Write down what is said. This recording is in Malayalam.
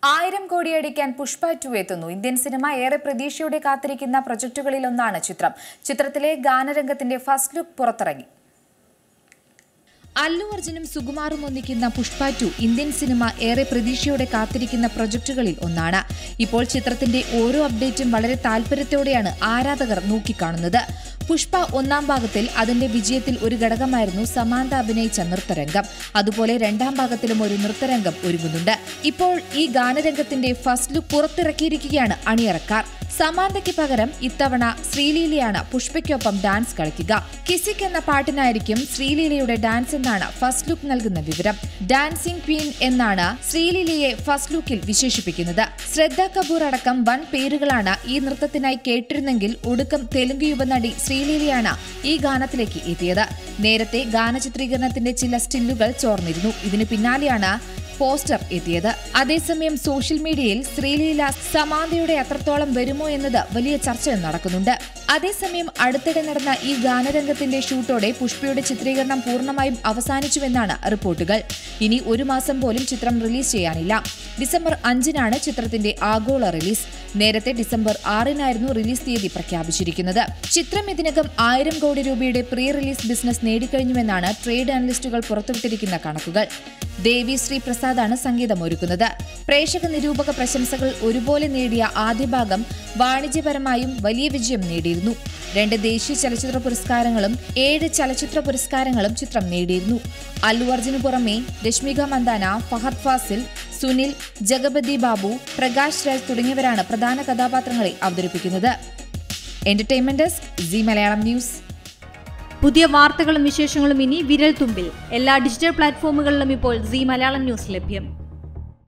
ആയിരം കോടിയടിക്കാൻ പുഷ്പ ടു എത്തുന്നു ഇന്ത്യൻ സിനിമ ഏറെ പ്രതീക്ഷയോടെ കാത്തിരിക്കുന്ന പ്രൊജക്ടുകളിലൊന്നാണ് ചിത്രം ചിത്രത്തിലെ ഗാനരംഗത്തിന്റെ ഫസ്റ്റ് ലുക്ക് പുറത്തിറങ്ങി അല്ലു അർജുനും സുകുമാറും ഒന്നിക്കുന്ന പുഷ്പ ടു ഇന്ത്യൻ സിനിമ ഏറെ പ്രതീക്ഷയോടെ കാത്തിരിക്കുന്ന പ്രൊജക്ടുകളിൽ ഒന്നാണ് ഇപ്പോൾ ചിത്രത്തിന്റെ ഓരോ അപ്ഡേറ്റും വളരെ താൽപര്യത്തോടെയാണ് ആരാധകർ നോക്കിക്കാണുന്നത് പുഷ്പ ഒന്നാം ഭാഗത്തിൽ അതിന്റെ വിജയത്തിൽ ഒരു ഘടകമായിരുന്നു സമാന്ത അഭിനയിച്ച നൃത്തരംഗം അതുപോലെ രണ്ടാം ഭാഗത്തിലും ഒരു നൃത്തരംഗം ഒരുങ്ങുന്നുണ്ട് ഇപ്പോൾ ഈ ഗാനരംഗത്തിന്റെ ഫസ്റ്റ് ലുക്ക് പുറത്തിറക്കിയിരിക്കുകയാണ് അണിയറക്കാർ സമാന്തയ്ക്ക് പകരം ഇത്തവണ ശ്രീലീലയാണ് പുഷ്പയ്ക്കൊപ്പം ഡാൻസ് കളിക്കുക കിസിക് എന്ന പാട്ടിനായിരിക്കും ശ്രീലീലയുടെ ഡാൻസ് എന്നാണ് ഫസ്റ്റ് ലുക്ക് നൽകുന്ന വിവരം ഡാൻസിംഗ് ക്വീൻ എന്നാണ് ശ്രീലീലയെ ഫസ്റ്റ് ലുക്കിൽ വിശേഷിപ്പിക്കുന്നത് ശ്രദ്ധ കപൂർ അടക്കം വൻ പേരുകളാണ് ഈ നൃത്തത്തിനായി കേട്ടിരുന്നെങ്കിൽ ഒടുക്കം തെലുങ്ക് യുവനടി ശ്രീലീലയാണ് ഈ ഗാനത്തിലേക്ക് എത്തിയത് നേരത്തെ ഗാന ചിത്രീകരണത്തിന്റെ ചില സ്റ്റില്ലുകൾ ചോർന്നിരുന്നു ഇതിന് പിന്നാലെയാണ് പോസ്റ്റർ എത്തിയത് അതേസമയം സോഷ്യൽ മീഡിയയിൽ ശ്രീലീല സമാന്തയുടെ അത്രത്തോളം വരുമോ എന്നത് വലിയ ചർച്ച നടക്കുന്നുണ്ട് അതേസമയം അടുത്തിടെ നടന്ന ഈ ഗാനരംഗത്തിന്റെ ഷൂട്ടോടെ പുഷ്പയുടെ ചിത്രീകരണം പൂർണ്ണമായും അവസാനിച്ചുവെന്നാണ് റിപ്പോർട്ടുകൾ ഇനി ഒരു മാസം പോലും ചിത്രം റിലീസ് ചെയ്യാനില്ല ഡിസംബർ അഞ്ചിനാണ് ചിത്രത്തിന്റെ ആഗോള റിലീസ് നേരത്തെ ഡിസംബർ ആറിനായിരുന്നു റിലീസ് തീയതി പ്രഖ്യാപിച്ചിരിക്കുന്നത് ചിത്രം ഇതിനകം ആയിരം കോടി രൂപയുടെ പ്രീ റിലീസ് ബിസിനസ് നേടിക്കഴിഞ്ഞുവെന്നാണ് ട്രേഡ് അനലിസ്റ്റുകൾ പുറത്തുവിട്ടിരിക്കുന്ന കണക്കുകൾ ദേവി ശ്രീ പ്രസാദാണ് സംഗീതം ഒരുക്കുന്നത് പ്രേക്ഷക നിരൂപക പ്രശംസകൾ ഒരുപോലെ നേടിയ ആദ്യ ഭാഗം വാണിജ്യപരമായും വലിയ വിജയം നേടിയിരുന്നു രണ്ട് ദേശീയ ചലച്ചിത്ര പുരസ്കാരങ്ങളും ഏഴ് ചലച്ചിത്ര പുരസ്കാരങ്ങളും ചിത്രം നേടിയിരുന്നു അല്ലു അർജുന് പുറമെ രശ്മിക മന്ദാന ഫഹദ് ഫാസിൽ സുനിൽ ജഗപതി ബാബു പ്രകാശ് രാജ് തുടങ്ങിയവരാണ് പ്രധാന കഥാപാത്രങ്ങളെ അവതരിപ്പിക്കുന്നത് entertainment desk Zee Malayalam news പുതിയ വാർത്തകളും വിശേഷങ്ങളും ഇനി വിരൽ തുമ്പിൽ എല്ലാ ഡിജിറ്റൽ പ്ലാറ്റ്ഫോമുകളിലും ഇപ്പോൾ സി മലയാളം ന്യൂസ് ലഭ്യം